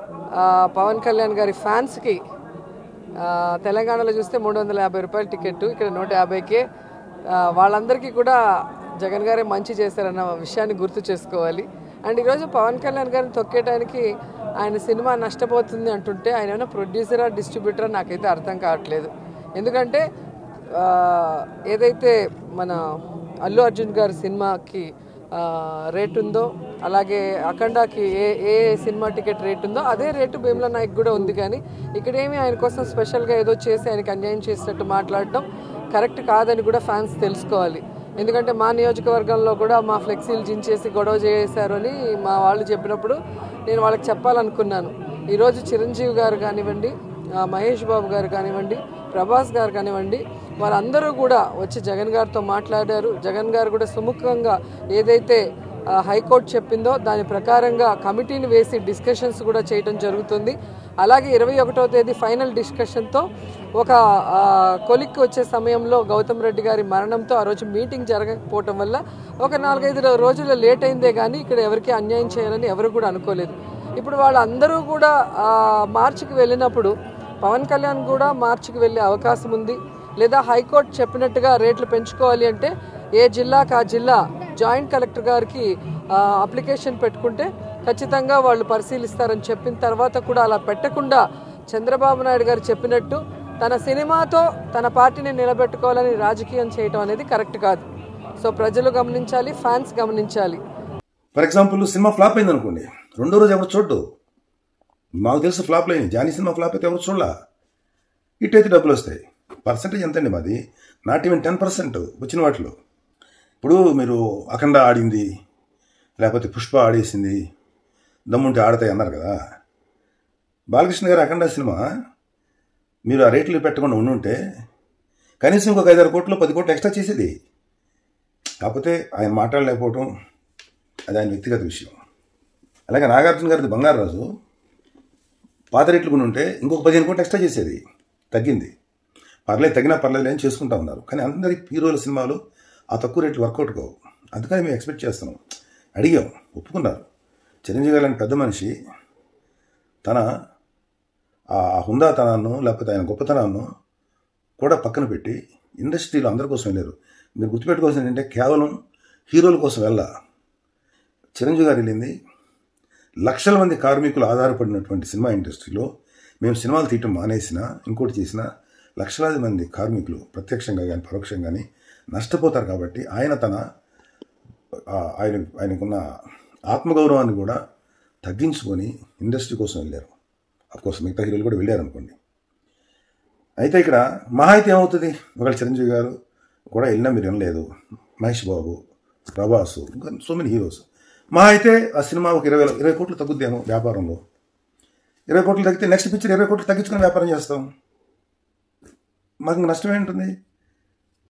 ఆ, పవన్ కళ్యాణ్ గారి ఫ్యాన్స్కి ఆ, తెలంగాణలో చూస్తే మూడు వందల యాభై రూపాయల టికెట్ ఇక్కడ నూట యాభైకే ఆ, వాళ్ళందరికీ కూడా జగన్ గారే మంచి చేశారన్న విషయాన్ని గుర్తు చేసుకోవాలి అండ్ ఈరోజు పవన్ కళ్యాణ్ గారిని తొక్కేయడానికి ఆయన సినిమా నష్టపోతుంది అంటుంటే ఆయన ఏమైనా ప్రొడ్యూసరా డిస్ట్రిబ్యూటరా నాకైతే అర్థం కావట్లేదు ఎందుకంటే ఆ, ఏదైతే మన అల్లు అర్జున్ గారి సినిమాకి ఆ, రేట్ ఉందో అలాగే అఖండాకి ఏ ఏ సినిమా టికెట్ రేట్ ఉందో అదే రేటు భీమ్లా నాయక్ కూడా ఉంది కానీ ఇక్కడేమి ఆయన కోసం స్పెషల్గా ఏదో చేసి ఆయనకి అన్యాయం చేసినట్టు మాట్లాడడం కరెక్ట్ కాదని కూడా ఫ్యాన్స్ తెలుసుకోవాలి ఎందుకంటే మా నియోజకవర్గంలో కూడా మా ఫ్లెక్సీలు జించేసి గొడవ చేశారు అని మా వాళ్ళు చెప్పినప్పుడు నేను వాళ్ళకి చెప్పాలనుకున్నాను ఈరోజు చిరంజీవి గారు కానివ్వండి ఆ, మహేష్ బాబు గారు కానివ్వండి ప్రభాస్ గారు కానివ్వండి వాళ్ళందరూ కూడా వచ్చి జగన్ గారితో మాట్లాడారు జగన్ గారు కూడా సుముఖంగా ఏదైతే ఆ, హైకోర్టు చెప్పిందో దాని ప్రకారంగా కమిటీని వేసి డిస్కషన్స్ కూడా చేయడం జరుగుతుంది అలాగే ఇరవై ఒకటో తేదీ ఫైనల్ డిస్కషన్తో ఒక ఆ, కొలిక్కి వచ్చే సమయంలో గౌతమ్ రెడ్డి గారి మరణంతో ఆ రోజు మీటింగ్ జరగకపోవటం వల్ల ఒక నాలుగైదు రో- రోజులు లేట్ అయిందే కానీ ఇక్కడ ఎవరికి అన్యాయం చేయాలని ఎవరు కూడా అనుకోలేదు ఇప్పుడు వాళ్ళందరూ కూడా ఆ, మార్చికి వెళ్ళినప్పుడు పవన్ కళ్యాణ్ కూడా మార్చికి వెళ్ళే అవకాశం ఉంది లేదా హైకోర్టు చెప్పినట్టుగా రేట్లు పెంచుకోవాలి అంటే ఏ జిల్లాకు ఆ జిల్లా జాయింట్ కలెక్టర్ గారికి ఆ, అప్లికేషన్ పెట్టుకుంటే ఖచ్చితంగా వాళ్ళు పరిశీలిస్తారని చెప్పిన తర్వాత కూడా అలా పెట్టకుండా చంద్రబాబు నాయుడు గారు చెప్పినట్టు తన సినిమాతో తన పార్టీని నిలబెట్టుకోవాలని రాజకీయం చేయటం అనేది కరెక్ట్ కాదు సో ప్రజలు గమనించాలి ఫ్యాన్స్ గమనించాలి ఫర్ ఎగ్జాంపుల్ సినిమా ఫ్లాప్ అయింది అనుకోండి రెండో రోజు ఎవరు చూడ్డు మాకు తెలుసు ఫ్లాప్ లేని జానీ సినిమా ఫ్లాప్ అయితే ఎవరు చూడలా ఇటైతే డబ్బులు వస్తాయి పర్సంటేజ్ ఎంతండి మాది నాట్ ఈవెన్ టెన్ పర్సెంట్ వచ్చిన వాటిలో ఇప్పుడు మీరు అఖండ ఆడింది లేకపోతే పుష్ప ఆడేసింది దమ్ముంటే ఆడతాయి అన్నారు కదా బాలకృష్ణ గారు అఖండ సినిమా మీరు ఆ రేట్లు పెట్టకుండా ఉండుంటే కనీసం ఇంకొక ఐదారు కోట్లు పది కోట్లు ఎక్స్ట్రా చేసేది కాకపోతే ఆయన మాట్లాడలేకపోవటం అది ఆయన వ్యక్తిగత విషయం అలాగే నాగార్జున గారిది బంగారు రాజు పాత రేట్లు కొని ఉంటే ఇంకొక పదిహేను కోట్లు ఎక్స్ట్రా చేసేది తగ్గింది పర్లేదు తగినా పర్లేదు అని చేసుకుంటా ఉన్నారు కానీ అందరి హీరోల సినిమాలు ఆ తక్కువ రేట్లు వర్కౌట్ కావు అందుకని మేము ఎక్స్పెక్ట్ చేస్తున్నాం అడిగాం ఒప్పుకున్నారు చిరంజీవి గారు లాంటి పెద్ద మనిషి తన ఆ హుందాతనాన్ని లేకపోతే ఆయన గొప్పతనాన్ని కూడా పక్కన పెట్టి ఇండస్ట్రీలో అందరి కోసం వెళ్ళారు మీరు గుర్తుపెట్టుకోవాల్సింది ఏంటంటే కేవలం హీరోల కోసం వెళ్ళా చిరంజీవి గారు వెళ్ళింది లక్షల మంది కార్మికులు ఆధారపడినటువంటి సినిమా ఇండస్ట్రీలో మేము సినిమాలు తీయటం మానేసినా ఇంకోటి చేసినా లక్షలాది మంది కార్మికులు ప్రత్యక్షంగా కానీ పరోక్షంగా కానీ నష్టపోతారు కాబట్టి ఆయన తన ఆ, ఆయన ఆయనకున్న ఆత్మగౌరవాన్ని కూడా తగ్గించుకొని ఇండస్ట్రీ కోసం వెళ్ళారు అఫ్కోర్స్ మిగతా హీరోలు కూడా వెళ్ళారు అనుకోండి అయితే ఇక్కడ మహా అయితే ఏమవుతుంది ఒకవేళ చిరంజీవి గారు కూడా వెళ్ళినా మీరు వినలేదు మహేష్ బాబు ప్రభాస్ ఇంకా సో మెనీ హీరోస్ మహా అయితే ఆ సినిమా ఒక ఇరవై ఇరవై కోట్లు తగ్గుద్దేమో వ్యాపారంలో ఇరవై కోట్లు తగ్గితే నెక్స్ట్ పిక్చర్ ఇరవై కోట్లు తగ్గించుకొని వ్యాపారం చేస్తాం మాకు ఇంక నష్టం ఏంటుంది